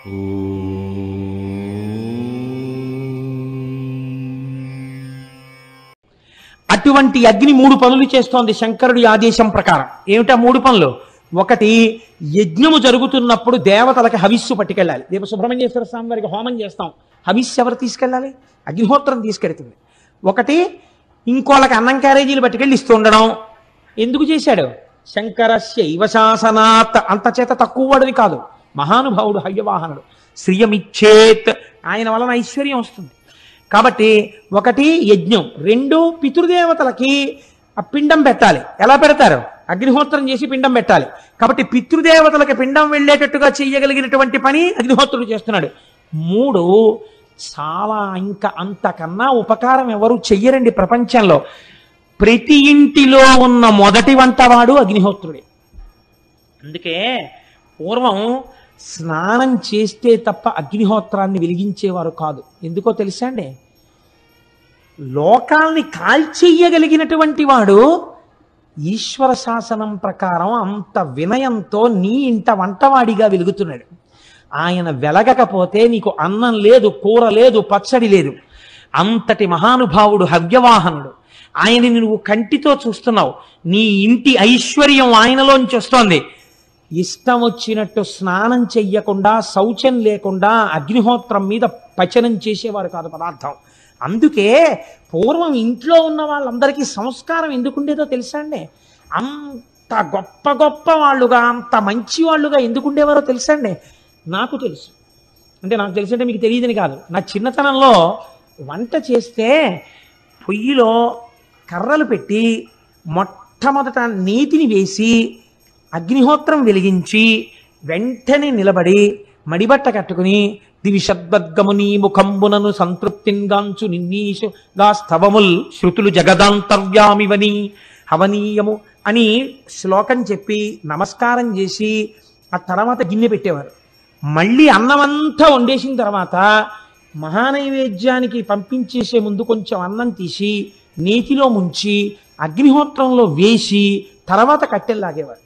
అటువంటి అగ్ని మూడు పనులు చేస్తోంది శంకరుడి ఆదేశం ప్రకారం ఏమిటా మూడు పనులు ఒకటి యజ్ఞము జరుగుతున్నప్పుడు దేవతలకి హవిస్సు పట్టుకెళ్ళాలి రేపు సుబ్రహ్మణ్యేశ్వర స్వామి వారికి హోమం చేస్తాం హవిస్సు ఎవరు తీసుకెళ్ళాలి అగ్నిహోత్రం తీసుకెడుతుంది ఒకటి ఇంకోళ్ళకి అన్నం క్యారేజీలు పట్టుకెళ్ళి ఇస్తూ ఉండడం ఎందుకు చేశాడు శంకరస్య ఇవశాసనాత్ అంత చేత తక్కువ వాడివి కాదు మహానుభావుడు హయ్యవాహనుడు శ్రియమిచ్చేత్ ఆయన వలన ఐశ్వర్యం వస్తుంది కాబట్టి ఒకటి యజ్ఞం రెండు పితృదేవతలకి ఆ పిండం పెట్టాలి ఎలా పెడతారు అగ్నిహోత్రం చేసి పిండం పెట్టాలి కాబట్టి పితృదేవతలకి పిండం వెళ్ళేటట్టుగా చేయగలిగినటువంటి పని అగ్నిహోత్రుడు చేస్తున్నాడు మూడు చాలా ఇంకా అంతకన్నా ఉపకారం ఎవరు చెయ్యరండి ప్రపంచంలో ప్రతి ఇంటిలో ఉన్న మొదటి వంటవాడు అగ్నిహోత్రుడే అందుకే పూర్వం స్నానం చేస్తే తప్ప అగ్నిహోత్రాన్ని వెలిగించేవారు కాదు ఎందుకో తెలుసా అండి లోకాల్ని కాల్చెయ్యగలిగినటువంటి వాడు ఈశ్వర శాసనం ప్రకారం అంత వినయంతో నీ ఇంట వంటవాడిగా వెలుగుతున్నాడు ఆయన వెలగకపోతే నీకు అన్నం లేదు కూర లేదు పచ్చడి లేదు అంతటి మహానుభావుడు హవ్యవాహనుడు ఆయనని నువ్వు కంటితో చూస్తున్నావు నీ ఇంటి ఐశ్వర్యం ఆయనలోంచి వస్తోంది ఇష్టం వచ్చినట్టు స్నానం చెయ్యకుండా శౌచం లేకుండా అగ్నిహోత్రం మీద పచనం చేసేవారు కాదు పదార్థం అందుకే పూర్వం ఇంట్లో ఉన్న వాళ్ళందరికీ సంస్కారం ఎందుకుండేదో తెలుసా అండి అంత గొప్ప గొప్ప వాళ్ళుగా అంత మంచి వాళ్ళుగా ఎందుకుండేవారో తెలుసా అండి నాకు తెలుసు అంటే నాకు తెలిసి అంటే మీకు తెలియదని కాదు నా చిన్నతనంలో వంట చేస్తే పొయ్యిలో కర్రలు పెట్టి మొట్టమొదట నీతిని వేసి అగ్నిహోత్రం వెలిగించి వెంటనే నిలబడి మడిబట్ట కట్టుకుని దివిషద్వద్గముని ముఖంబునను సంతృప్తింగాంచు నిన్నీషు గా స్తవముల్ శృతులు జగదాంతర్యామివని హవనీయము అని శ్లోకం చెప్పి నమస్కారం చేసి ఆ తర్వాత గిన్నె పెట్టేవారు మళ్ళీ అన్నమంతా వండేసిన తర్వాత మహానైవేద్యానికి పంపించేసే ముందు కొంచెం అన్నం తీసి నేతిలో ముంచి అగ్నిహోత్రంలో వేసి తర్వాత కట్టెల్లాగేవారు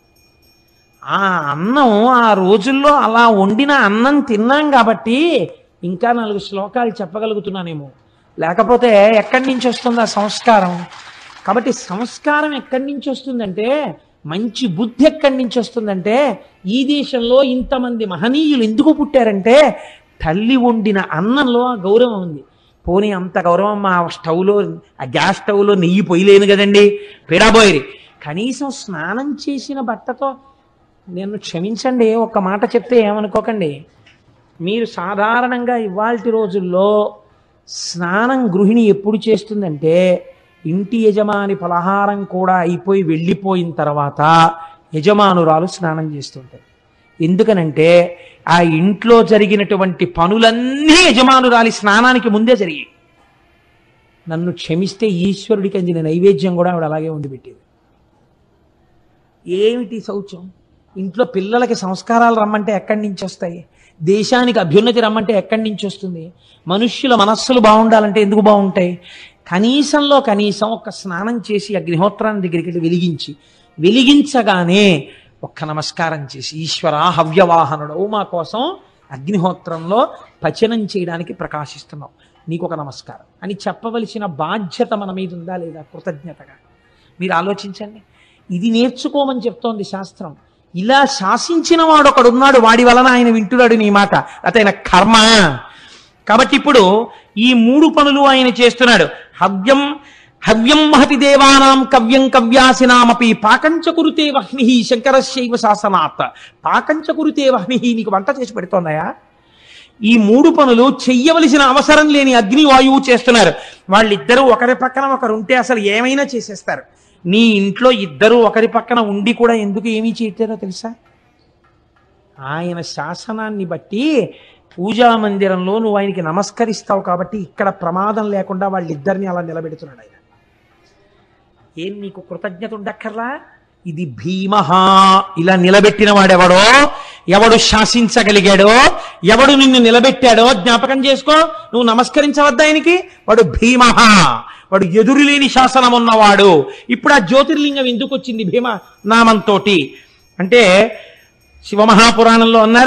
ఆ అన్నం ఆ రోజుల్లో అలా వండిన అన్నం తిన్నాం కాబట్టి ఇంకా నాలుగు శ్లోకాలు చెప్పగలుగుతున్నానేమో లేకపోతే ఎక్కడి నుంచి వస్తుంది ఆ సంస్కారం కాబట్టి సంస్కారం ఎక్కడి నుంచి వస్తుందంటే మంచి బుద్ధి ఎక్కడి నుంచి వస్తుందంటే ఈ దేశంలో ఇంతమంది మహనీయులు ఎందుకు పుట్టారంటే తల్లి వండిన అన్నంలో ఆ గౌరవం ఉంది పోనీ అంత గౌరవం మా స్టవ్లో ఆ గ్యాస్ స్టవ్లో నెయ్యి పొయ్యలేను కదండి పిడాబోయిరి కనీసం స్నానం చేసిన బట్టతో నేను క్షమించండి ఒక్క మాట చెప్తే ఏమనుకోకండి మీరు సాధారణంగా ఇవాల్టి రోజుల్లో స్నానం గృహిణి ఎప్పుడు చేస్తుందంటే ఇంటి యజమాని పలహారం కూడా అయిపోయి వెళ్ళిపోయిన తర్వాత యజమానురాలు స్నానం చేస్తుంటారు ఎందుకనంటే ఆ ఇంట్లో జరిగినటువంటి పనులన్నీ యజమానురాలి స్నానానికి ముందే జరిగాయి నన్ను క్షమిస్తే ఈశ్వరుడికి అందిన నైవేద్యం కూడా ఆవిడ అలాగే ఉండి పెట్టేది ఏమిటి శౌచం ఇంట్లో పిల్లలకి సంస్కారాలు రమ్మంటే ఎక్కడి నుంచి వస్తాయి దేశానికి అభ్యున్నతి రమ్మంటే ఎక్కడి నుంచి వస్తుంది మనుష్యుల మనస్సులు బాగుండాలంటే ఎందుకు బాగుంటాయి కనీసంలో కనీసం ఒక స్నానం చేసి అగ్నిహోత్రాన్ని దగ్గరికి వెళ్ళి వెలిగించి వెలిగించగానే ఒక్క నమస్కారం చేసి ఈశ్వర హవ్యవాహనుడు మా కోసం అగ్నిహోత్రంలో పచనం చేయడానికి ప్రకాశిస్తున్నావు నీకు ఒక నమస్కారం అని చెప్పవలసిన బాధ్యత మన మీద ఉందా లేదా కృతజ్ఞతగా మీరు ఆలోచించండి ఇది నేర్చుకోమని చెప్తోంది శాస్త్రం ఇలా శాసించిన వాడు ఒకడున్నాడు వాడి వలన ఆయన వింటున్నాడు నీ మాట అతైన కర్మ కాబట్టి ఇప్పుడు ఈ మూడు పనులు ఆయన చేస్తున్నాడు హవ్యం హవ్యం మహతి దేవానాం కవ్యం కవ్యాసినామపి పాకంచ కురుతే వహ్ని శంకరశైవ శాసనాత్ పాకంచ కురుతే వహ్ని నీకు వంట చేసి పెడుతోందయా ఈ మూడు పనులు చెయ్యవలసిన అవసరం లేని అగ్ని వాయువు చేస్తున్నారు వాళ్ళిద్దరూ ఒకరి పక్కన ఒకరు ఉంటే అసలు ఏమైనా చేసేస్తారు నీ ఇంట్లో ఇద్దరు ఒకరి పక్కన ఉండి కూడా ఎందుకు ఏమీ చేయటారో తెలుసా ఆయన శాసనాన్ని బట్టి పూజా మందిరంలో నువ్వు ఆయనకి నమస్కరిస్తావు కాబట్టి ఇక్కడ ప్రమాదం లేకుండా వాళ్ళిద్దరిని అలా నిలబెడుతున్నాడు ఆయన ఏం నీకు కృతజ్ఞత ఉండక్కర్లా ఇది భీమహ ఇలా నిలబెట్టిన వాడెవడో ఎవడు శాసించగలిగాడో ఎవడు నిన్ను నిలబెట్టాడో జ్ఞాపకం చేసుకో నువ్వు నమస్కరించవద్దా ఆయనకి వాడు భీమహ వాడు ఎదురులేని శాసనం ఉన్నవాడు ఇప్పుడు ఆ జ్యోతిర్లింగం ఎందుకు వచ్చింది భీమ నామంతోటి అంటే శివమహాపురాణంలో అన్నారు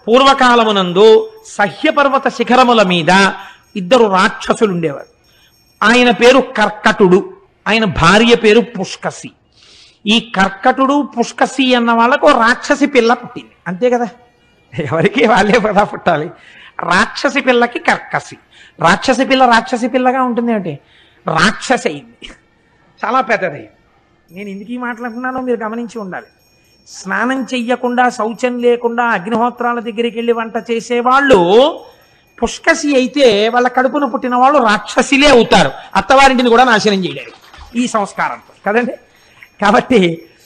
పూర్వకాలమునందు సహ్యపర్వత శిఖరముల మీద ఇద్దరు రాక్షసులు ఉండేవారు ఆయన పేరు కర్కటుడు ఆయన భార్య పేరు పుష్కసి ఈ కర్కటుడు పుష్కసి అన్న వాళ్ళకు ఓ రాక్షసి పిల్ల పుట్టింది అంతే కదా ఎవరికి వాళ్ళే కదా పుట్టాలి రాక్షసి పిల్లకి కర్కసి రాక్షసి పిల్ల రాక్షసి పిల్లగా ఉంటుంది అంటే రాక్షసి అయింది చాలా పెద్దదయ్యింది నేను ఎందుకు ఈ మాట్లాడుతున్నానో మీరు గమనించి ఉండాలి స్నానం చెయ్యకుండా శౌచం లేకుండా అగ్నిహోత్రాల దగ్గరికి వెళ్ళి వంట చేసేవాళ్ళు పుష్కసి అయితే వాళ్ళ కడుపున పుట్టిన వాళ్ళు రాక్షసిలే అవుతారు అత్తవారింటిని కూడా నాశనం చేయలేరు ఈ సంస్కారంతో కదండి కాబట్టి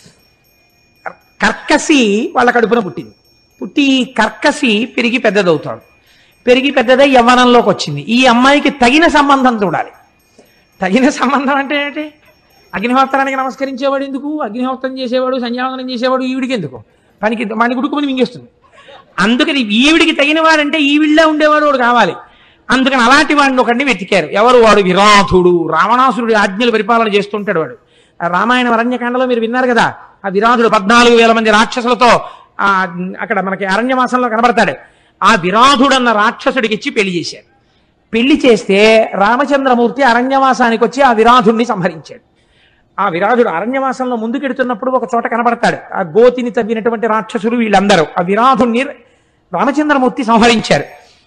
కర్కసి వాళ్ళ కడుపున పుట్టింది పుట్టి ఈ కర్కసి పెరిగి పెద్దదవుతాడు పెరిగి పెద్దదై యవ్వనంలోకి వచ్చింది ఈ అమ్మాయికి తగిన సంబంధం చూడాలి తగిన సంబంధం అంటే ఏంటి అగ్నిహోత్రానికి నమస్కరించేవాడు ఎందుకు అగ్నిహోత్రం చేసేవాడు సంధ్యావందనం చేసేవాడు ఈవిడికి ఎందుకు పనికి మన గుడుకుమని మింగేస్తుంది అందుకని ఈవిడికి తగిన వాడంటే ఈవిళ్ళే ఉండేవాడు వాడు కావాలి అందుకని అలాంటి వాడిని ఒకడిని వెతికారు ఎవరు వాడు విరాధుడు రావణాసురుడి ఆజ్ఞలు పరిపాలన చేస్తుంటాడు వాడు ఆ రామాయణ అరణ్యకాండలో మీరు విన్నారు కదా ఆ విరాధుడు పద్నాలుగు వేల మంది రాక్షసులతో ఆ అక్కడ మనకి అరణ్యమాసంలో కనబడతాడు ఆ విరాధుడు అన్న రాక్షసుడికి ఇచ్చి పెళ్లి చేశారు పెళ్లి చేస్తే రామచంద్రమూర్తి అరణ్యవాసానికి వచ్చి ఆ విరాధుడిని సంహరించాడు ఆ విరాధుడు అరణ్యవాసంలో ముందుకెడుతున్నప్పుడు ఒక చోట కనబడతాడు ఆ గోతిని తవ్వినటువంటి రాక్షసులు వీళ్ళందరూ ఆ విరాధుణ్ణి రామచంద్రమూర్తి సంహరించారు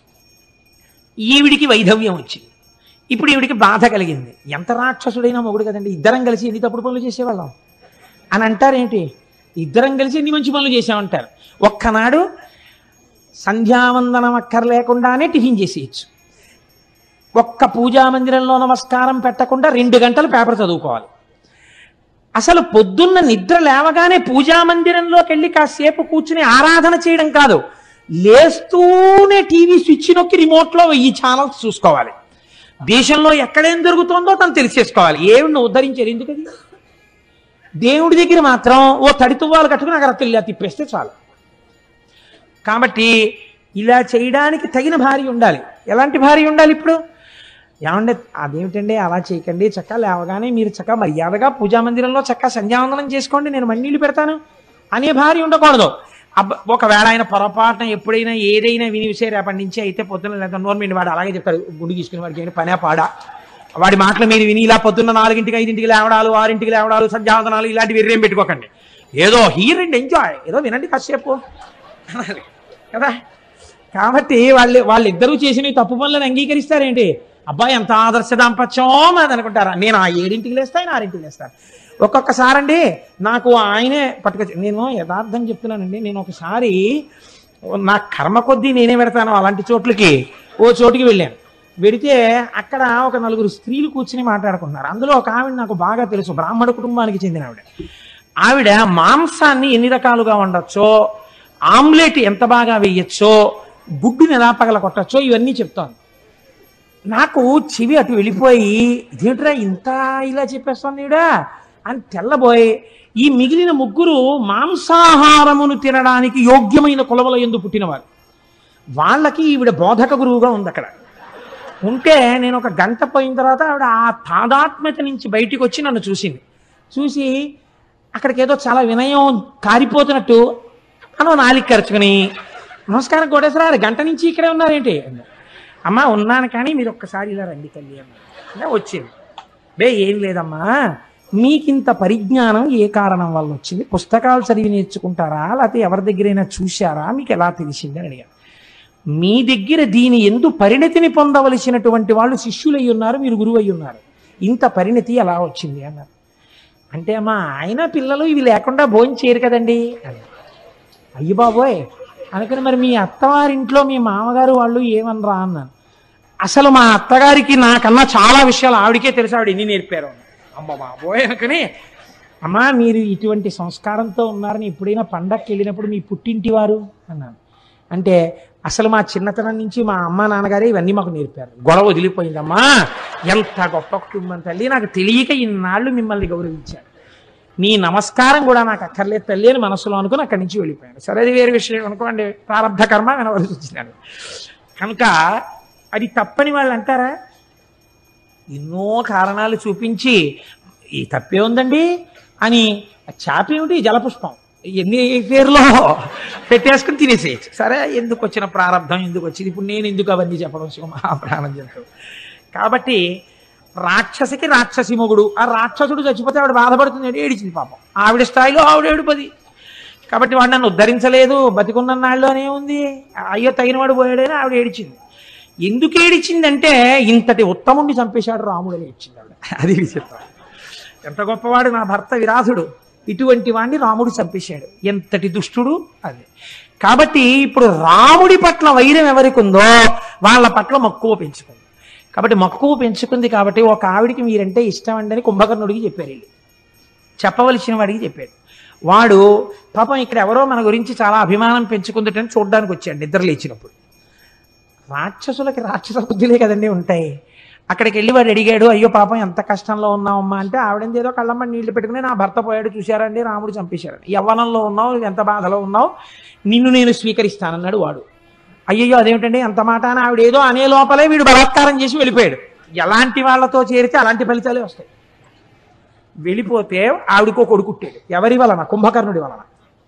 ఈవిడికి వైధవ్యం వచ్చింది ఇప్పుడు ఈవిడికి బాధ కలిగింది ఎంత రాక్షసుడైనా మొగుడు కదండి ఇద్దరం కలిసి ఎన్ని తప్పుడు పనులు చేసేవాళ్ళం అని అంటారేంటి ఇద్దరం కలిసి ఎన్ని మంచి పనులు చేసామంటారు ఒక్కనాడు సంధ్యావందనం అక్కర్లేకుండానే టిఫిన్ చేసేయచ్చు ఒక్క పూజా మందిరంలో నమస్కారం పెట్టకుండా రెండు గంటలు పేపర్ చదువుకోవాలి అసలు పొద్దున్న నిద్ర లేవగానే పూజా మందిరంలోకి వెళ్ళి కాసేపు కూర్చుని ఆరాధన చేయడం కాదు లేస్తూనే టీవీ స్విచ్ నొక్కి రిమోట్లో వెయ్యి ఛానల్స్ చూసుకోవాలి దేశంలో ఎక్కడేం జరుగుతుందో తను తెలిసేసుకోవాలి ఏమిడిని ఉద్ధరించారు ఎందుకది దేవుడి దగ్గర మాత్రం ఓ తడి తువ్వాలు కట్టుకుని అక్కడ తెల్లి తిప్పేస్తే చాలు కాబట్టి ఇలా చేయడానికి తగిన భార్య ఉండాలి ఎలాంటి భార్య ఉండాలి ఇప్పుడు ఏమంటే అదేమిటండి అలా చేయకండి చక్క లేవగానే మీరు చక్క మర్యాదగా పూజా మందిరంలో చక్క సంధ్యావందనం చేసుకోండి నేను మన్నీళ్ళు పెడతాను అనే భార్య ఉండకూడదు అబ్బ ఒకవేళ ఆయన పొరపాటున ఎప్పుడైనా ఏదైనా విని విషయం రేపటి నుంచి అయితే పొద్దున్న లేదా నోర్మిండి వాడు అలాగే చెప్తాడు గుండు తీసుకుని వాడికి ఏమైనా పనే పాడా వాడి మాటలు మీరు విని ఇలా పొద్దున్న నాలుగింటికి ఐదింటికి లేవడాలు ఆరింటికి లేవడాలు సంధ్యావందనాలు ఇలాంటివి వెర్రేం పెట్టుకోకండి ఏదో హీర్ అండ్ ఎంజాయ్ ఏదో వినండి కాసేపు అనాలి కదా కాబట్టి వాళ్ళు వాళ్ళిద్దరూ చేసిన ఈ తప్పు పనులను అంగీకరిస్తారేంటి అబ్బాయి ఎంత ఆదర్శ దాంపత్యం అది అనుకుంటారా నేను ఆ ఏడింటికి లేస్తా ఆయన ఆరింటికి లేస్తాను ఒక్కొక్కసారి అండి నాకు ఆయనే పట్టుకొచ్చి నేను యథార్థం చెప్తున్నానండి నేను ఒకసారి నా కర్మ కొద్దీ నేనే పెడతాను అలాంటి చోట్లకి ఓ చోటుకి వెళ్ళాను వెడితే అక్కడ ఒక నలుగురు స్త్రీలు కూర్చుని మాట్లాడుకుంటున్నారు అందులో ఒక ఆవిడ నాకు బాగా తెలుసు బ్రాహ్మణ కుటుంబానికి చెందిన ఆవిడ ఆవిడ మాంసాన్ని ఎన్ని రకాలుగా వండొచ్చో ఆమ్లెట్ ఎంత బాగా వేయచ్చో గుడ్డుని ఎలా పగల కొట్టచ్చో ఇవన్నీ చెప్తోంది నాకు చెవి అటు వెళ్ళిపోయి ఇదేంట్రా ఇంత ఇలా చెప్పేస్తుంది ఈవిడ అని తెల్లబోయి ఈ మిగిలిన ముగ్గురు మాంసాహారమును తినడానికి యోగ్యమైన కులవల ఎందు పుట్టినవారు వాళ్ళకి ఈవిడ బోధక గురువుగా ఉంది అక్కడ ఉంటే నేను ఒక గంట పోయిన తర్వాత ఆవిడ ఆ తాదాత్మ్యత నుంచి బయటికి వచ్చి నన్ను చూసింది చూసి అక్కడికి ఏదో చాలా వినయం కారిపోతున్నట్టు అనో నాలిక ఖర్చుకుని నమస్కారం కోటేశ్వరారు గంట నుంచి ఇక్కడే ఉన్నారేంటి అంది. అమ్మా ఉన్నాను కానీ మీరు ఒక్కసారి ఇలా రండి తల్లి అన్న అంటే వచ్చింది బే ఏం లేదమ్మా మీకింత పరిజ్ఞానం ఏ కారణం వల్ల వచ్చింది పుస్తకాలు చదివి నేర్చుకుంటారా లేకపోతే ఎవరి దగ్గరైనా చూశారా మీకు ఎలా తెలిసింది అని అడిగాను మీ దగ్గర దీని ఎందు పరిణతిని పొందవలసినటువంటి వాళ్ళు శిష్యులై ఉన్నారు మీరు గురువు అయి ఉన్నారు ఇంత పరిణతి ఎలా వచ్చింది అన్నారు అంటే అమ్మా ఆయన పిల్లలు ఇవి లేకుండా భోజనం చేయరు కదండి అన్నారు. అయ్యి బాబోయ్ అనుకుని మరి మీ అత్తవారింట్లో మీ మామగారు వాళ్ళు ఏమనరా అన్నాను అసలు మా అత్తగారికి నాకన్నా చాలా విషయాలు ఆవిడకే తెలుసు ఆవిడ ఎన్ని నేర్పారు అన్నాను. అమ్మ బాబోయ్ అనుకుని అమ్మా మీరు ఇటువంటి సంస్కారంతో ఉన్నారని ఎప్పుడైనా పండక్కి వెళ్ళినప్పుడు మీ పుట్టింటి వారు అన్నాను అంటే అసలు మా చిన్నతనం నుంచి మా అమ్మ నాన్నగారే ఇవన్నీ మాకు నేర్పారు గొడవ వదిలిపోయిందమ్మా ఎంత గొప్ప కుటుంబం తల్లి నాకు తెలియక ఇన్నాళ్ళు మిమ్మల్ని గౌరవించాను నీ నమస్కారం కూడా నాకు అక్కర్లేదు తల్లి అని మనసులో అనుకుని అక్కడి నుంచి వెళ్ళిపోయాను సరే అది వేరే విషయం అనుకోండి ప్రారంభ కర్మ వినవలసి వచ్చినాను కనుక అది తప్పని వాళ్ళు అంటారా ఎన్నో కారణాలు చూపించి ఈ తప్పే ఉందండి అని చాపేమిటి జలపుష్పం ఎన్ని పేర్లో పెట్టేసుకుని తినేసేయచ్చు సరే ఎందుకు వచ్చిన ప్రారంభం ఎందుకు వచ్చింది ఇప్పుడు నేను ఎందుకు అవన్నీ చెప్పడం శివ మహాప్రాణం జంతువు కాబట్టి రాక్షసికి రాక్షసి మొగుడు ఆ రాక్షసుడు చచ్చిపోతే ఆవిడ బాధపడుతుంది ఏడిచింది పాపం ఆవిడ స్థాయిలో ఆవిడ ఏడుపది కాబట్టి వాడు నన్ను ఉద్ధరించలేదు బతికున్న నాళ్ళలోనే ఉంది అయ్యో తగిన వాడు పోయాడని ఆవిడ ఏడిచింది ఎందుకు ఏడిచిందంటే ఇంతటి ఉత్తముణ్ణి చంపేశాడు రాముడు అని ఏడ్చింది ఆవిడ అది విచిత్రం ఎంత గొప్పవాడు నా భర్త విరాధుడు ఇటువంటి వాడిని రాముడు చంపేశాడు ఎంతటి దుష్టుడు అది కాబట్టి ఇప్పుడు రాముడి పట్ల వైరం ఎవరికి ఉందో వాళ్ళ పట్ల మక్కువ పెంచుకుంది కాబట్టి మక్కువ పెంచుకుంది కాబట్టి ఒక ఆవిడికి మీరంటే ఇష్టం అండి అని కుంభకర్ణుడికి చెప్పారు వీళ్ళు చెప్పవలసిన వాడికి చెప్పాడు వాడు పాపం ఇక్కడ ఎవరో మన గురించి చాలా అభిమానం పెంచుకుందటని చూడడానికి వచ్చాడు నిద్ర లేచినప్పుడు రాక్షసులకి రాక్షస బుద్ధులే కదండి ఉంటాయి అక్కడికి వెళ్ళి వాడు అడిగాడు అయ్యో పాపం ఎంత కష్టంలో ఉన్నావమ్మా అంటే ఆవిడేదో ఏదో కళ్ళమ్మ నీళ్లు పెట్టుకుని నా భర్త పోయాడు చూశారండి రాముడు చంపేశాడు యవ్వనంలో ఉన్నావు ఎంత బాధలో ఉన్నావు నిన్ను నేను స్వీకరిస్తానన్నాడు వాడు అయ్యయ్యో అదేమిటండి అంత మాట అని ఆవిడ ఏదో అనే లోపలే వీడు బలాత్కారం చేసి వెళ్ళిపోయాడు ఎలాంటి వాళ్ళతో చేరితే అలాంటి ఫలితాలే వస్తాయి వెళ్ళిపోతే ఆవిడకో కొడుకుట్టాడు ఎవరి వలన కుంభకర్ణుడి వలన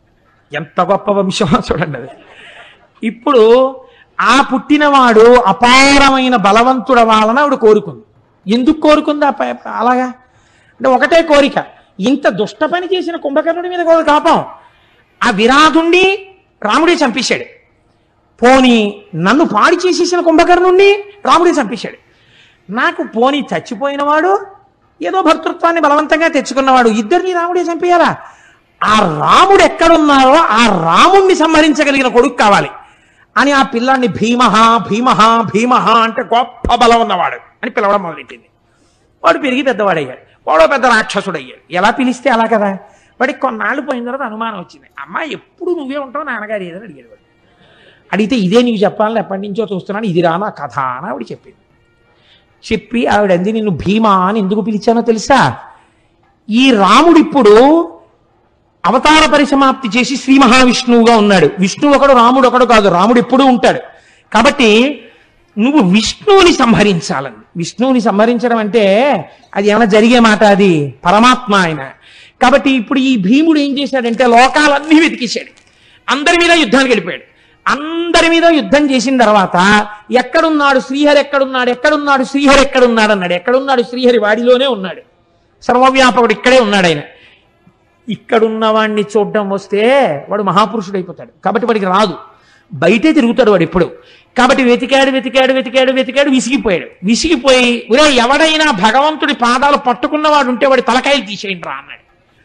ఎంత గొప్ప వంశమో చూడండి అది ఇప్పుడు ఆ పుట్టినవాడు అపారమైన బలవంతుడ వాళ్ళని ఆవిడ కోరుకుంది ఎందుకు కోరుకుంది ఆ ప- అలాగా అంటే ఒకటే కోరిక ఇంత దుష్ట పని చేసిన కుంభకర్ణుడి మీద కూడా కాపం ఆ విరాధుండి రాముడే చంపేశాడు పోని నన్ను పాడి చేసేసిన కుంభకర్ణుణ్ణి రాముడే చంపేశాడు నాకు పోని చచ్చిపోయినవాడు ఏదో భర్తృత్వాన్ని బలవంతంగా తెచ్చుకున్నవాడు ఇద్దరిని రాముడే చంపేయాలా ఆ రాముడు ఎక్కడున్నారో ఆ రాముణ్ణి సంహరించగలిగిన కొడుకు కావాలి అని ఆ పిల్లాన్ని భీమహ భీమహ భీమహ అంటే గొప్ప బలం ఉన్నవాడు అని పిలవడం మొదలెట్టింది వాడు పెరిగి పెద్దవాడయ్యాడు వాడో పెద్ద రాక్షసుడు అయ్యాడు ఎలా పిలిస్తే అలా కదా వాడికి కొన్నాళ్ళు పోయిన తర్వాత అనుమానం వచ్చింది అమ్మ ఎప్పుడు నువ్వే ఉంటావు నాన్నగారు ఏదని అడిగాడు వాడు అడిగితే ఇదే నీకు చెప్పాలని ఎప్పటి నుంచో చూస్తున్నాను ఇది రా నా కథ అని ఆవిడ చెప్పింది చెప్పి ఆవిడ అంది నిన్ను భీమా అని ఎందుకు పిలిచానో తెలుసా ఈ రాముడు ఇప్పుడు అవతార పరిసమాప్తి చేసి శ్రీ మహావిష్ణువుగా ఉన్నాడు విష్ణువు ఒకడు రాముడు ఒకడు కాదు రాముడు ఎప్పుడూ ఉంటాడు కాబట్టి నువ్వు విష్ణువుని సంహరించాలని విష్ణువుని సంహరించడం అంటే అది ఏమైనా జరిగే మాట అది పరమాత్మ ఆయన కాబట్టి ఇప్పుడు ఈ భీముడు ఏం చేశాడంటే లోకాలన్నీ వెతికేశాడు అందరి మీద యుద్ధానికి వెళ్ళిపోయాడు అందరి మీద యుద్ధం చేసిన తర్వాత ఎక్కడున్నాడు శ్రీహరి ఎక్కడున్నాడు ఎక్కడున్నాడు శ్రీహరి ఎక్కడున్నాడు అన్నాడు ఎక్కడున్నాడు శ్రీహరి వాడిలోనే ఉన్నాడు సర్వవ్యాపకుడు ఇక్కడే ఉన్నాడు ఆయన ఇక్కడున్న వాడిని చూడడం వస్తే వాడు మహాపురుషుడు అయిపోతాడు కాబట్టి వాడికి రాదు బయటే తిరుగుతాడు వాడు ఎప్పుడు కాబట్టి వెతికాడు వెతికాడు వెతికాడు వెతికాడు విసిగిపోయాడు విసిగిపోయి ఒరే ఎవడైనా భగవంతుడి పాదాలు పట్టుకున్నవాడు ఉంటే వాడి తలకాయలు తీసేయండి రా అన్నాడు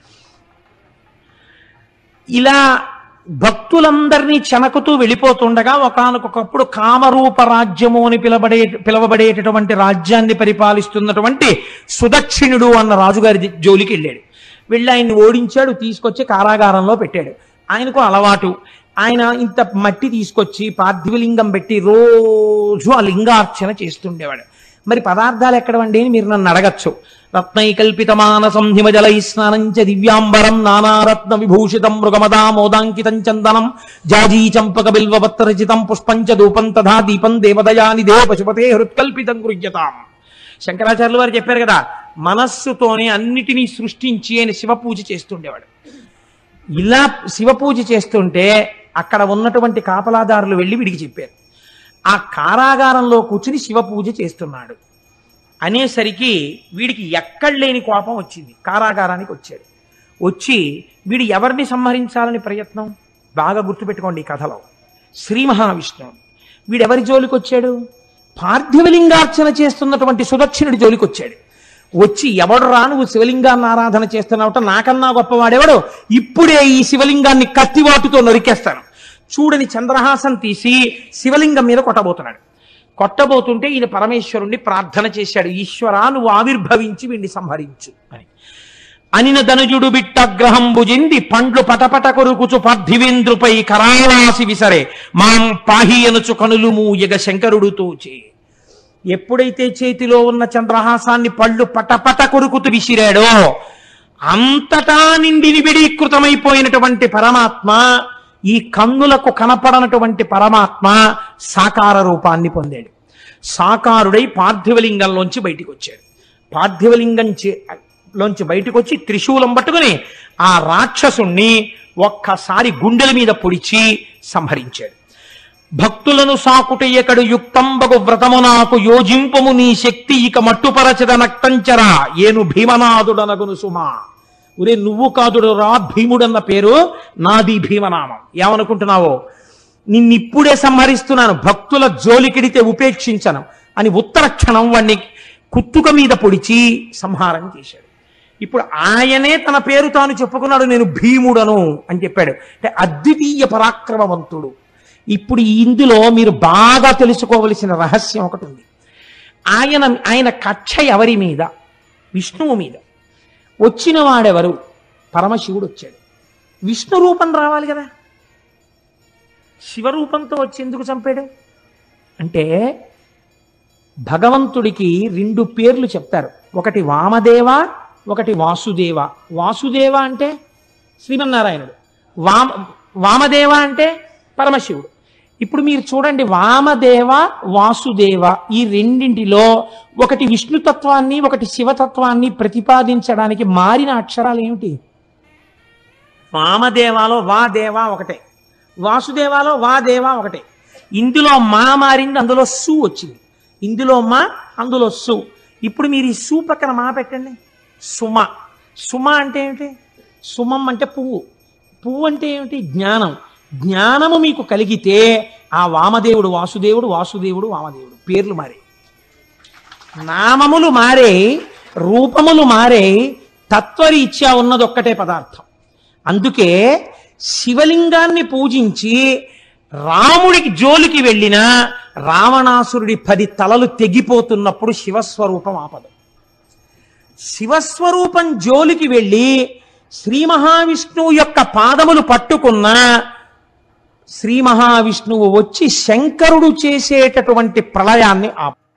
ఇలా భక్తులందరినీ చెనకుతూ వెళ్ళిపోతుండగా ఒకానొకప్పుడు కామరూప రాజ్యము అని పిలబడే పిలవబడేటటువంటి రాజ్యాన్ని పరిపాలిస్తున్నటువంటి సుదక్షిణుడు అన్న రాజుగారి ది- జోలికి వెళ్ళాడు వెళ్ళి ఆయన్ని ఓడించాడు తీసుకొచ్చి కారాగారంలో పెట్టాడు ఆయనకు అలవాటు ఆయన ఇంత మట్టి తీసుకొచ్చి పార్థివలింగం పెట్టి రోజు ఆ లింగార్చన చేస్తుండేవాడు మరి పదార్థాలు ఎక్కడవండి అని మీరు నన్ను అడగచ్చు రత్నైకల్పితమానసం హిమజలై స్నానం చ దివ్యాంబరం నానారత్న విభూషితం మృగమదామోదాంకితం చందనం జాజీ చంపక బిల్వపత్రచితం పుష్పం చ ధూపం తథా దీపం దేవదయాని దేవ పశుపతే హృత్కల్పితం గృహ్యతాం శంకరాచార్యులు వారు చెప్పారు కదా మనస్సుతోనే అన్నిటినీ సృష్టించి ఆయన శివ పూజ చేస్తుండేవాడు ఇలా శివ పూజ చేస్తుంటే అక్కడ ఉన్నటువంటి కాపలాదారులు వెళ్ళి వీడికి చెప్పారు ఆ కారాగారంలో కూర్చుని శివ పూజ చేస్తున్నాడు అనేసరికి వీడికి ఎక్కడ లేని కోపం వచ్చింది కారాగారానికి వచ్చాడు వచ్చి వీడు ఎవరిని సంహరించాలని ప్రయత్నం బాగా గుర్తుపెట్టుకోండి ఈ కథలో శ్రీ మహావిష్ణువు వీడెవరి జోలికి వచ్చాడు పార్థివలింగార్చన చేస్తున్నటువంటి సుదక్షిణుడి జోలికి వచ్చాడు వచ్చి ఎవడు రా నువ్వు శివలింగాన్ని ఆరాధన చేస్తున్నావుట నాకన్నా గొప్పవాడెవడు ఇప్పుడే ఈ శివలింగాన్ని కత్తివాటుతో నరికేస్తాను చూడని చంద్రహాసం తీసి శివలింగం మీద కొట్టబోతున్నాడు కొట్టబోతుంటే ఈయన పరమేశ్వరుణ్ణి ప్రార్థన చేశాడు ఈశ్వరా నువ్వు ఆవిర్భవించి వీడిని సంహరించు అని అనిన ధనుజుడు బిట్టగ్రహం భుజింది పండ్లు పటపట కొరుకుచు పార్థివేంద్రుపై కరాళాసి విసరే మాం పాహి అనుచు కనులు మూయగ శంకరుడు తోచే ఎప్పుడైతే చేతిలో ఉన్న చంద్రహాసాన్ని పళ్ళు పటపట కొరుకుతూ విసిరాడో అంతటా నిండి నిబిడీకృతమైపోయినటువంటి పరమాత్మ ఈ కన్నులకు కనపడనటువంటి పరమాత్మ సాకార రూపాన్ని పొందాడు సాకారుడై పార్థివలింగంలోంచి బయటికి వచ్చాడు పార్థివలింగం చే- లోంచి బయటకు వచ్చి త్రిశూలం పట్టుకుని ఆ రాక్షసుణ్ణి ఒక్కసారి గుండెల మీద పొడిచి సంహరించాడు భక్తులను సాకుటయ్యకడు యుక్తంబగు వ్రతము నాకు యోజింపము నీ శక్తి ఇక మట్టుపరచద నక్తంచరా ఏను భీమనాథుడనగును సుమా ఒరే నువ్వు కాదుడు రా భీముడన్న పేరు నాది భీమనామం ఏమనుకుంటున్నావో నిన్నిప్పుడే సంహరిస్తున్నాను భక్తుల జోలికిడితే ఉపేక్షించను అని ఉత్తర క్షణం వాణ్ణి కుత్తుక మీద పొడిచి సంహారం చేశాడు ఇప్పుడు ఆయనే తన పేరు తాను చెప్పుకున్నాడు నేను భీముడను అని చెప్పాడు అంటే అద్వితీయ పరాక్రమవంతుడు ఇప్పుడు ఇందులో మీరు బాగా తెలుసుకోవలసిన రహస్యం ఒకటి ఉంది ఆయన ఆయన కక్ష ఎవరి మీద విష్ణువు మీద వచ్చిన వాడెవరు పరమశివుడు వచ్చాడు విష్ణు రూపం రావాలి కదా శివరూపంతో వచ్చి ఎందుకు చంపాడు అంటే భగవంతుడికి రెండు పేర్లు చెప్తారు ఒకటి వామదేవ ఒకటి వాసుదేవ వాసుదేవ అంటే శ్రీమన్నారాయణుడు వామ వామదేవ అంటే పరమశివుడు ఇప్పుడు మీరు చూడండి వామదేవ వాసుదేవ ఈ రెండింటిలో ఒకటి విష్ణుతత్వాన్ని ఒకటి శివతత్వాన్ని ప్రతిపాదించడానికి మారిన అక్షరాలు ఏమిటి వామదేవాలో వా దేవ ఒకటే వాసుదేవాలో వా దేవ ఒకటే ఇందులో మా మారింది అందులో సు వచ్చింది ఇందులో మా అందులో సు ఇప్పుడు మీరు ఈ సు పక్కన మా పెట్టండి సుమ సుమ అంటే ఏమిటి సుమం అంటే పువ్వు పువ్వు అంటే ఏమిటి జ్ఞానం జ్ఞానము మీకు కలిగితే ఆ వామదేవుడు వాసుదేవుడు వాసుదేవుడు వామదేవుడు పేర్లు మారే నామములు మారే రూపములు మారే తత్వరీత్యా ఉన్నది ఒక్కటే పదార్థం అందుకే శివలింగాన్ని పూజించి రాముడికి జోలికి వెళ్ళిన రావణాసురుడి పది తలలు తెగిపోతున్నప్పుడు శివస్వరూపం ఆపదు శివస్వరూపం జోలికి వెళ్ళి శ్రీ మహావిష్ణువు యొక్క పాదములు పట్టుకున్న శ్రీ మహావిష్ణువు వచ్చి శంకరుడు చేసేటటువంటి ప్రళయాన్ని ఆపు